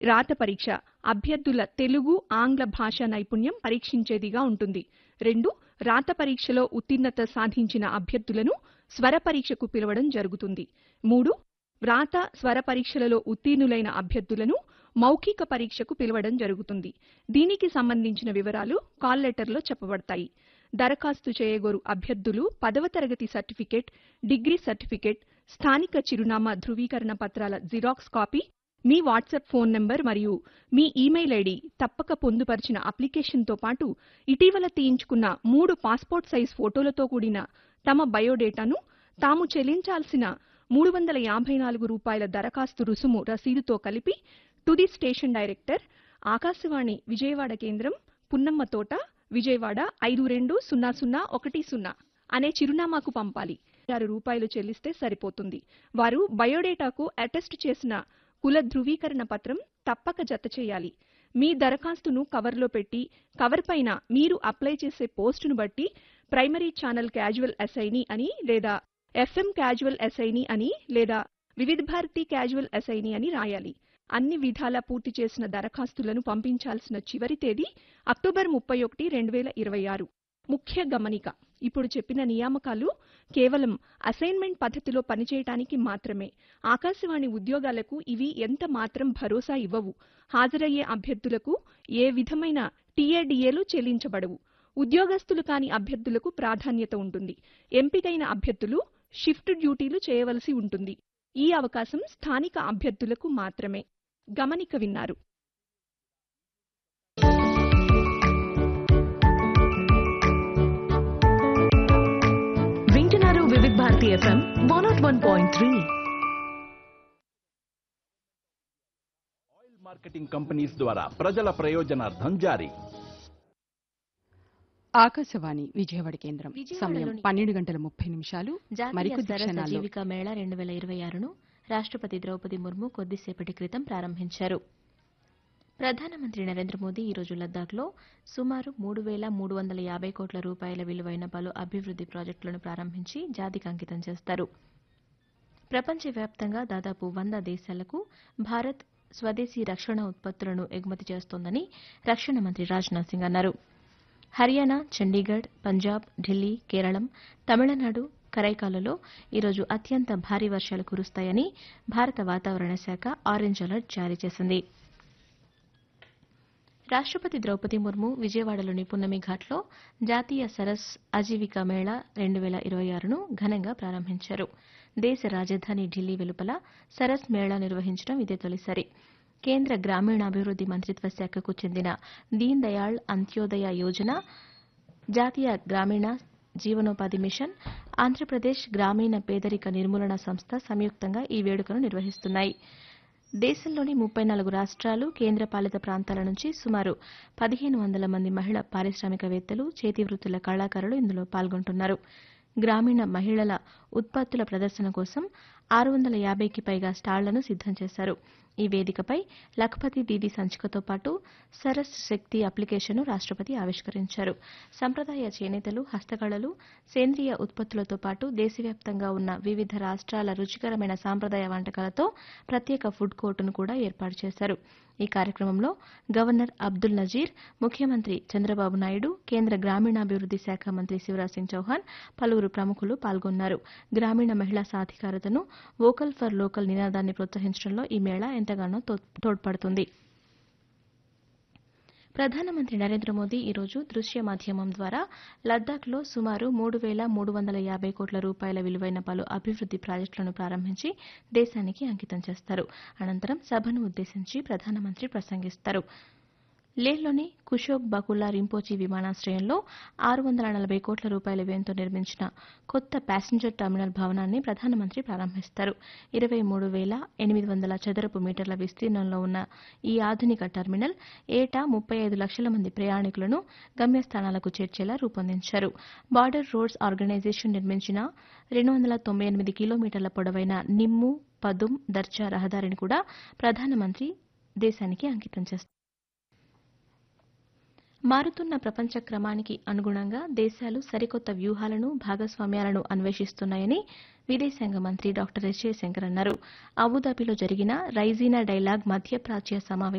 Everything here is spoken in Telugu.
రాత పరీక్ష అభ్యర్థుల తెలుగు ఆంగ్ల భాషా నైపుణ్యం పరీక్షించేదిగా ఉంటుంది రెండు రాత పరీక్షలో ఉత్తీర్ణత సాధించిన అభ్యర్థులను స్వర పరీక్షకు పిలవడం జరుగుతుంది మూడు వ్రాత స్వర పరీక్షలలో ఉత్తీర్ణులైన అభ్యర్థులను మౌఖిక పరీక్షకు పిలవడం జరుగుతుంది దీనికి సంబంధించిన వివరాలు కాల్ లెటర్లో చెప్పబడతాయి దరఖాస్తు చేయగోరు అభ్యర్థులు పదవ తరగతి సర్టిఫికేట్ డిగ్రీ సర్టిఫికేట్ స్థానిక చిరునామా ధృవీకరణ పత్రాల జిరాక్స్ కాపీ మీ వాట్సాప్ ఫోన్ నంబర్ మరియు మీ ఈమెయిల్ ఐడి తప్పక పొందుపరిచిన అప్లికేషన్తో పాటు ఇటీవల తీయించుకున్న మూడు పాస్పోర్ట్ సైజ్ ఫోటోలతో కూడిన తమ బయోడేటాను తాము చెల్లించాల్సిన మూడు వందల యాభై నాలుగు రూపాయల దరఖాస్తు రుసుము రసీదుతో కలిపి to the station director Akashvani Vijayawada కేంద్రం పున్నమ్మ తోట విజయవాడ ఐదు రెండు సున్నా సున్నా ఒకటి సున్నా అనే చిరునామాకు పంపాలి ఆరు రూపాయలు చెల్లిస్తే సరిపోతుంది వారు బయోడేటాకు అటెస్ట్ చేసిన కుల ధృవీకరణ పత్రం తప్పక జత చేయాలి మీ దరఖాస్తును కవర్లో పెట్టి కవర్ పైన మీరు అప్లై చేసే పోస్టును బట్టి ప్రైమరీ ఛానల్ క్యాజువల్ అసైనీ అని లేదా ఎఫ్ఎం క్యాజువల్ అసైనీ అని లేదా వివిధ భారతి క్యాజువల్ అసైనీ అని రాయాలి అన్ని విధాలా పూర్తి చేసిన దరఖాస్తులను పంపించాల్సిన చివరి తేదీ అక్టోబర్ ముప్పై ఒకటి రెండు వేల ఇరవై ఆరు ముఖ్య గమనిక ఇప్పుడు చెప్పిన నియామకాలు కేవలం అసైన్మెంట్ పద్ధతిలో పనిచేయటానికి మాత్రమే ఆకాశవాణి ఉద్యోగాలకు ఇవి ఎంత మాత్రం భరోసా ఇవ్వవు హాజరయ్యే అభ్యర్థులకు ఏ విధమైన టీఏడీఏలు చెల్లించబడవు ఉద్యోగస్తులు కాని అభ్యర్థులకు ప్రాధాన్యత ఉంటుంది ఎంపికైన అభ్యర్థులు షిఫ్ట్ డ్యూటీలు చేయవలసి ఉంటుంది ఈ అవకాశం స్థానిక అభ్యర్థులకు మాత్రమే గమనిక విన్నారు వింటున్నారు Vividh Bharati FM one naught one point three oil marketing companies ద్వారా ప్రజల ప్రయోజనార్థం జారీ ఆకాశవాణి విజయవాడ కేంద్రం సమయం విజయవాడలోని- పన్నెండు గంటల ముప్పై నిమిషాలు జాతీయ మరికొద్ది సరస క్షణాల్లో జీవిక మేళా రెండు వేల ఇరవై ఆరును రాష్ట్రపతి ద్రౌపది ముర్ము కొద్దిసేపటి క్రితం ప్రారంభించారు ప్రధానమంత్రి నరేంద్ర మోదీ ఈరోజు లద్దాఖ్లో సుమారు మూడు వేల మూడు వందల యాభై కోట్ల రూపాయల విలువైన పలు అభివృద్ది ప్రాజెక్టులను ప్రారంభించి జాతికి అంకితం చేస్తారు ప్రపంచవ్యాప్తంగా దాదాపు వంద దేశాలకు భారత్ స్వదేశీ రక్షణ ఉత్పత్తులను ఎగుమతి చేస్తోందని రక్షణ మంత్రి రాజ్నాథ్ సింగ్ అన్నారు హర్యానా చండీగఢ్ పంజాబ్ ఢిల్లీ కేరళం తమిళనాడు కరైకాలలో ఈరోజు అత్యంత భారీ వర్షాలు కురుస్తాయని భారత వాతావరణ శాఖ ఆరెంజ్ అలర్ట్ జారీ చేసింది రాష్ట్రపతి ద్రౌపది ముర్ము విజయవాడలోని పున్నమి ఘాట్లో జాతీయ సరస్ అజీవిక మేళా రెండు వేల ఇరవై ఆరును ఘనంగా ప్రారంభించారు దేశ రాజధాని ఢిల్లీ వెలుపల సరస్ మేళా నిర్వహించడం ఇదే తొలిసారి కేంద్ర గ్రామీణాభివృద్ది మంత్రిత్వ శాఖకు చెందిన దీన్ దయాళ్ అంత్యోదయ యోజన జాతీయ గ్రామీణ జీవనోపాధి మిషన్ ఆంధ్రప్రదేశ్ గ్రామీణ పేదరిక నిర్మూలన సంస్థ సంయుక్తంగా ఈ వేడుకను నిర్వహిస్తున్నాయి దేశంలోని ముప్పై నాలుగు రాష్ట్రాలు కేంద్రపాలిత ప్రాంతాల నుంచి సుమారు పదిహేను వందల మంది మహిళా పారిశ్రామికవేత్తలు చేతి వృత్తుల కళాకారులు ఇందులో పాల్గొంటున్నారు గ్రామీణ మహిళల ఉత్పత్తుల ప్రదర్శన కోసం ఆరు వందల యాభైకి పైగా స్టాళ్లను సిద్దం చేశారు ఈ వేదికపై లఖపతి దీది సంచికతో పాటు సరస్ శక్తి అప్లికేషన్ను రాష్ట్రపతి ఆవిష్కరించారు సంప్రదాయ చేనేతలు హస్తకళలు సేంద్రియ ఉత్పత్తులతో పాటు దేశవ్యాప్తంగా ఉన్న వివిధ రాష్ట్రాల రుచికరమైన సాంప్రదాయ వంటకాలతో ప్రత్యేక ఫుడ్ కోర్టును కూడా ఏర్పాటు చేశారు ఈ కార్యక్రమంలో గవర్నర్ అబ్దుల్ నజీర్ ముఖ్యమంత్రి చంద్రబాబు నాయుడు కేంద్ర గ్రామీణాభివృద్ది శాఖ మంత్రి శివరాజ్ సింగ్ చౌహాన్ పలువురు ప్రముఖులు పాల్గొన్నారు గ్రామీణ మహిళా సాధికారతను వోకల్ ఫర్ లోకల్ నినాదాన్ని ప్రోత్సహించడంలో ఈ మేళా ఎంతగానో తో- తోడ్పడుతుంది ప్రధానమంత్రి నరేంద్ర మోదీ ఈరోజు దృశ్య మాధ్యమం ద్వారా లద్దాఖ్లో సుమారు మూడు వేల మూడు వందల యాభై కోట్ల రూపాయల విలువైన పలు అభివృద్ది ప్రాజెక్టులను ప్రారంభించి దేశానికి అంకితం చేస్తారు అనంతరం సభను ఉద్దేశించి ప్రధానమంత్రి ప్రసంగిస్తారు లేహ్లోని కుషోక్ బకులా రింపోచి విమానాశ్రయంలో ఆరు వందల నలభై కోట్ల రూపాయల వ్యయంతో నిర్మించిన కొత్త ప్యాసింజర్ టెర్మినల్ భవనాన్ని ప్రధానమంత్రి ప్రారంభిస్తారు ఇరవై మూడు వేల ఎనిమిది వందల చదరపు మీటర్ల విస్తీర్ణంలో ఉన్న ఈ ఆధునిక టెర్మినల్ ఏటా ముప్పై ఐదు లక్షల మంది ప్రయాణికులను గమ్యస్థానాలకు చేర్చేలా రూపొందించారు బార్డర్ రోడ్స్ ఆర్గనైజేషన్ నిర్మించిన రెండు వందల తొంభై ఎనిమిది కిలోమీటర్ల పొడవైన నిమ్ము పదుం దర్చా రహదారిని కూడా ప్రధానమంత్రి దేశానికి అంకితం చేస్తారు మారుతున్న ప్రపంచ క్రమానికి అనుగుణంగా దేశాలు సరికొత్త వ్యూహాలను భాగస్వామ్యాలను అన్వేషిస్తున్నాయని విదేశాంగ మంత్రి డాక్టర్ ఎస్ జయశంకర్ అన్నారు అబుదాబిలో జరిగిన రైజీనా డైలాగ్ మధ్యప్రాచ్య సమావేశం